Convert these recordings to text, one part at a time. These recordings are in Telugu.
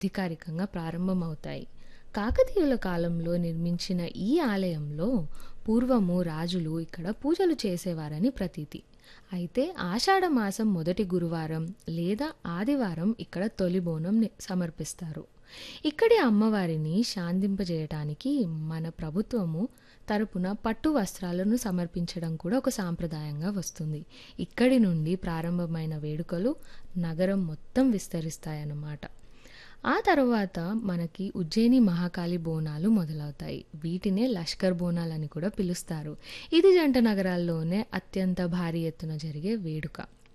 అధికారికంగా ప్రారంభమవుతాయి కాకతీయుల కాలంలో నిర్మించిన ఈ ఆలయంలో పూర్వము రాజులు ఇక్కడ పూజలు చేసేవారని ప్రతీతి అయితే ఆషాఢ మాసం మొదటి గురువారం లేదా ఆదివారం ఇక్కడ తొలి బోనం ని- సమర్పిస్తారు ఇక్కడి అమ్మవారిని శాంతింపజేయటానికి మన ప్రభుత్వము తరపున పట్టు వస్త్రాలను సమర్పించడం కూడా ఒక సాంప్రదాయంగా వస్తుంది ఇక్కడి నుండి ప్రారంభమైన వేడుకలు నగరం మొత్తం విస్తరిస్తాయన్నమాట ఆ తర్వాత మనకి ఉజ్జయిని మహాకాళి బోనాలు మొదలవుతాయి వీటినే లష్కర్ బోనాలు అని కూడా పిలుస్తారు ఇది జంట నగరాల్లోనే అత్యంత భారీ ఎత్తున జరిగే వేడుక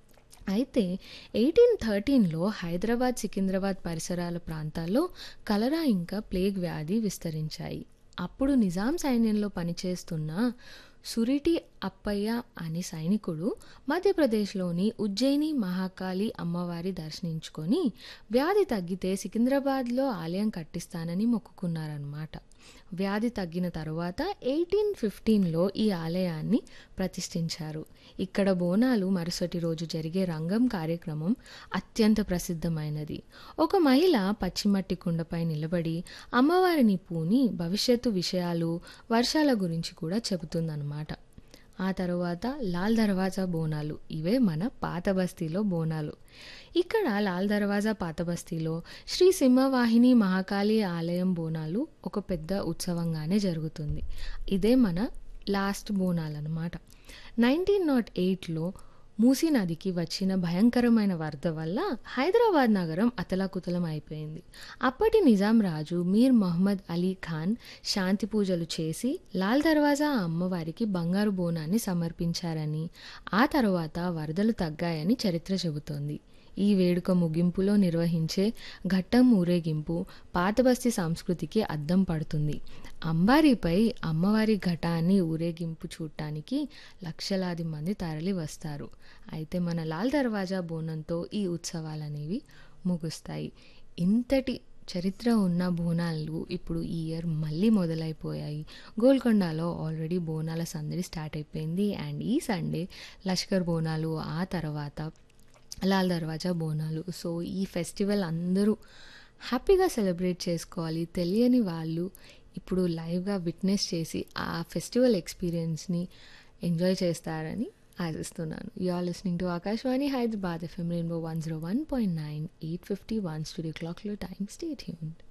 అయితే ఎయిటీన్ థర్టీన్లో హైదరాబాద్ సికింద్రాబాద్ పరిసరాల ప్రాంతాల్లో కలరా ఇంకా ప్లేగ్ వ్యాధి విస్తరించాయి అప్పుడు నిజాం సైన్యంలో పనిచేస్తున్న సురిటి అప్పయ్య అనే సైనికుడు మధ్యప్రదేశ్లోని ఉజ్జయిని మహాకాళి అమ్మవారి దర్శించుకొని వ్యాధి తగ్గితే సికింద్రాబాద్లో ఆలయం కట్టిస్తానని మొక్కుకున్నారన్నమాట వ్యాధి తగ్గిన తరువాత ఎయిటీన్ ఫిఫ్టీన్లో ఈ ఆలయాన్ని ప్రతిష్ఠించారు ఇక్కడ బోనాలు మరుసటి రోజు జరిగే రంగం కార్యక్రమం అత్యంత ప్రసిద్ధమైనది ఒక మహిళ పచ్చిమట్టి కుండపై నిలబడి అమ్మవారిని పూని భవిష్యత్తు విషయాలు వర్షాల గురించి కూడా చెబుతుందన్నమాట ఆ తర్వాత లాల్ దర్వాజా బోనాలు ఇవే మన పాత బస్తీలో బోనాలు ఇక్కడ లాల్ దర్వాజా పాత బస్తీలో శ్రీ సింహవాహిని మహాకాళి ఆలయం బోనాలు ఒక పెద్ద ఉత్సవంగానే జరుగుతుంది ఇదే మన లాస్ట్ బోనాలు అనమాట నైన్టీన్ నాట్ ఎయిట్లో మూసీ నదికి వచ్చిన భయంకరమైన వరద వల్ల హైదరాబాద్ నగరం అతలాకుతలం అయిపోయింది అప్పటి నిజాం రాజు మీర్ మొహమ్మద్ అలీ ఖాన్ శాంతి పూజలు చేసి లాల్ దర్వాజా అమ్మవారికి బంగారు బోనాన్ని సమర్పించారని ఆ తర్వాత వరదలు తగ్గాయని చరిత్ర చెబుతోంది ఈ వేడుక ముగింపులో నిర్వహించే ఘట్టం ఊరేగింపు పాతబస్తీ సంస్కృతికి అద్దం పడుతుంది అంబారీపై అమ్మవారి ఘటాన్ని ఊరేగింపు చూడటానికి లక్షలాది మంది తరలి వస్తారు అయితే మన లాల్ దర్వాజా బోనంతో ఈ ఉత్సవాలనేవి ముగుస్తాయి ఇంతటి చరిత్ర ఉన్న బోనాలు ఇప్పుడు ఈ ఇయర్ మళ్ళీ మొదలైపోయాయి గోల్కొండలో ఆల్రెడీ బోనాల సందడి స్టార్ట్ అయిపోయింది అండ్ ఈ సండే లష్కర్ బోనాలు ఆ తర్వాత లాల్ దర్వాజా బోనాలు సో ఈ ఫెస్టివల్ అందరూ హ్యాపీగా సెలబ్రేట్ చేసుకోవాలి తెలియని వాళ్ళు ఇప్పుడు లైవ్గా విట్నెస్ చేసి ఆ ఫెస్టివల్ ఎక్స్పీరియన్స్ని ఎంజాయ్ చేస్తారని ఆశిస్తున్నాను you are listening to Akashvani Hyderabad FM Rainbow one zero one point nine eight fifty one studio క్లాక్లో టైం స్టే ట్యూన్డ్